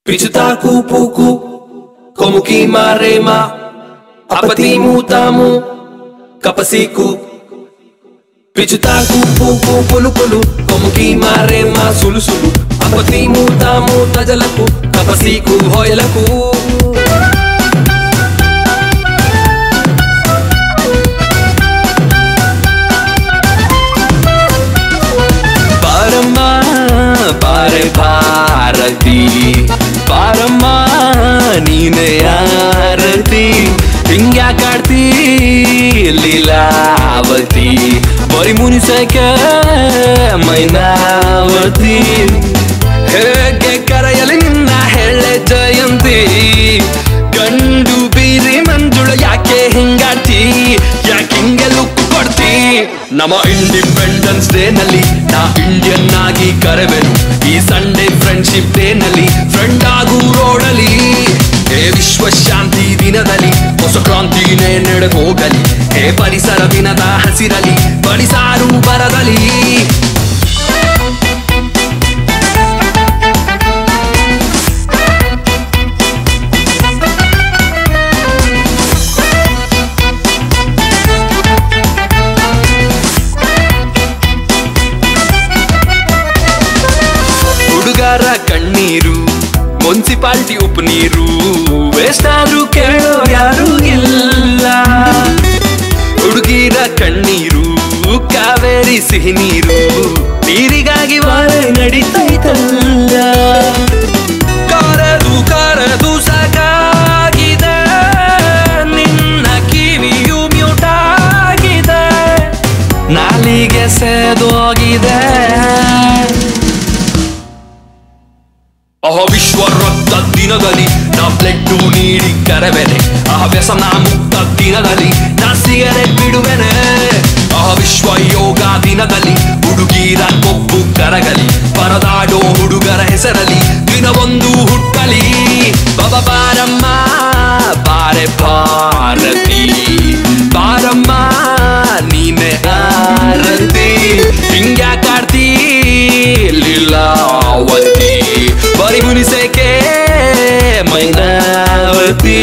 Pichutaku puku Como que marema Apatimu tamu Kapasiku Pichutaku puku pulu pulu Como que marema sulu sulu Apatimu tamu tajalaku Kapasiku hoyalaku ಬಾರಮ್ಮ ಬಾರೆ ಭಾರತಿ ಬಾರಮ್ಮ ನೀನೆ ಯಾರತಿ ಹಿಂಗ್ಯಾಕಾಡ್ತಿ ಲೀಲಾವತಿ ಬರಿ ಮುನಿಸಕ ಮೈನಾವತಿ ಹೇಗೆ ಕರೆಯಲಿ ನಿನ್ನ ಹೆಳ್ಳೆ ಜಯಂತಿ ಗಂಡು ಬೀರಿ ಮಂಜುಳ ಯಾಕೆ ಹಿಂಗಾಡ್ತಿ ಯಾಕೆ ಹಿಂಗೆ ಲುಕ್ ಕೊಡ್ತಿ ನಮ್ಮ ಇಂಡಿಪೆಂಡೆನ್ಸ್ ಡೇ ನಲ್ಲಿ ನಾ ಇಂಡಿಯನ್ ಆಗಿ ಕರೆವೆನು ಈ ಸಂಡೇ ಫ್ರೆಂಡ್ಶಿಪ್ ಡೇ ನಲ್ಲಿ ಫ್ರೆಂಡ್ ಆಗು ರೋಡಲಿ ಹೇ ವಿಶ್ವ ಶಾಂತಿ ದಿನದಲ್ಲಿ ಹೊಸ ಕ್ರಾಂತಿನೇ ನಡೆದೋಗಲಿ ಹೇ ಪರಿಸರ ದಿನದ ಹಸಿರಲಿ ಬಳಿಸಾರು ಬರದಲಿ ಹುಡುಗರ ಕಣ್ಣೀರು ಮುನ್ಸಿಪಾಲ್ಟಿ ಉಪ್ಪು ನೀರು ವೇಸ್ಟ್ ಆದ್ರೂ ಕೇಳೋ ಯಾರು ಇಲ್ಲ ಹುಡುಗಿರ ಕಣ್ಣೀರು ಕಾವೇರಿ ಸಿಹಿ ನೀರು ನೀರಿಗಾಗಿ ವಾರ ನಡೀತೈತಲ್ಲ ಕರೆದು ಕರೆದು ಸಾಕಾಗಿದೆ ನಿನ್ನ ಕಿವಿಯು ಮ್ಯೂಟ್ ಆಗಿದೆ ನಾಲಿಗೆ ಸೇದೋಗಿದೆ ಅಹ ವಿಶ್ವ ರಕ್ತ ದಿನದಲ್ಲಿ ನಾ ಬ್ಲಡ್ ನೀಡಿ ಕರವೆನೆ ಅಹ ವ್ಯಸನ ಮುಕ್ತ ದಿನದಲ್ಲಿ ನಾ ಸಿಗರೆಟ್ ಬಿಡುವೆನೆ ಅಹ ವಿಶ್ವ ಯೋಗ ದಿನದಲ್ಲಿ ಹುಡುಗಿರ ಕೊಬ್ಬು ಕರಗಲಿ ಪರದಾಡೋ ಹುಡುಗರ ಹೆಸರಲ್ಲಿ ದಿನವೊಂದು ಹುಟ್ಟಲಿ ಬಬ ಬಾರಮ್ಮ ಬಾರೆ ಭಾರತಿ ಬಾರಮ್ಮ ನೀನೆ ಆರತಿ ಹಿಂಗ್ಯಾಕಾಡ್ತಿ ಲೀಲಾವತಿ ಬರಿ ಮುನಿಸೇಕೆ ಮೈನಾವತಿ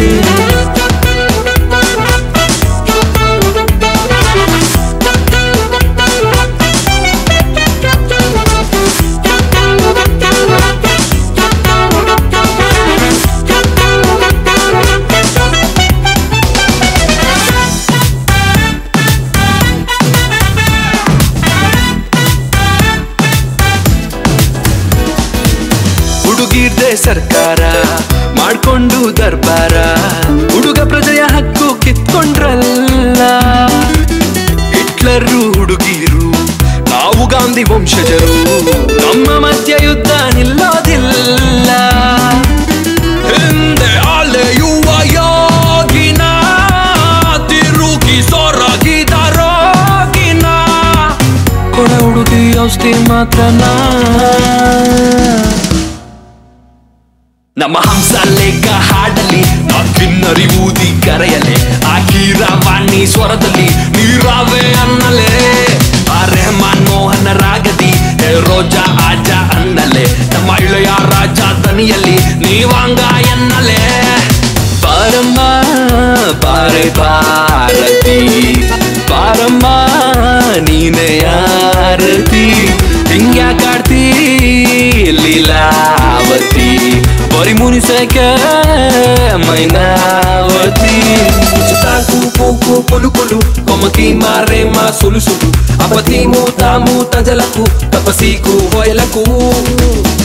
ಹುಡುಗಿರ್ದೆ ಸರ್ಕಾರ ಮಾಡ್ಕೊಂಡು ದರ್ಬಾರ ಹುಡುಗ ಪ್ರಜೆಯ ಹಕ್ಕು ಕಿತ್ಕೊಂಡ್ರಲ್ಲ ಹಿಟ್ಲರು ಹುಡುಗಿರು ನಾವು ಗಾಂಧಿ ವಂಶಜರು ನಮ್ಮ ಮಧ್ಯ ಯುದ್ಧ ನಿಲ್ಲೋದಿಲ್ಲ ಹಿಂದೆ ಅಲೆಯುವ ಯೋಗಿನ ತಿರುಗಿ ಸೊರಗಿದ ರೋಗಿನ ಕೊಡ ಹುಡುಗಿ ಔಷಧಿ ಮಾತ್ರನಾ ನಮ್ಮ ಹಂಸ ಲೇಖ ಹಾಡಲಿ ನಾ ಕಿನ್ನರಿವುದಿ ಕರೆಯಲೆ ಆ ಕೀರವಾಣಿ ಸ್ವರದಲ್ಲಿ ನೀರಾವೆ ಅನ್ನಲೆ ಆ ರೆಹಮಾನ್ ಮೋಹನ ರಾಗದಿ ಹೇ ರೋಜಾ ಆಜ ಅನ್ನಲೆ ನಮ್ಮ ಇಳೆಯ ರಾಜ ದನಿಯಲ್ಲಿ ನೀವಾಂಗ ಎನ್ನಲೆ ಬಾರಮ್ಮ ಬಾರೆ ಭಾರತಿ ಬಾರಮ್ಮ ನೀನೆ ಯಾರತಿ ಹಿಂಗ್ಯಾಕಾಡ್ತಿ ಲೀಲಾವತಿ ಬರಿ ಮುನಿಸಕ Mainavati Taku puku pulu pulu Como que marema sulu sulu Apatimu tamu tajalaku Tapasiku hoyalaku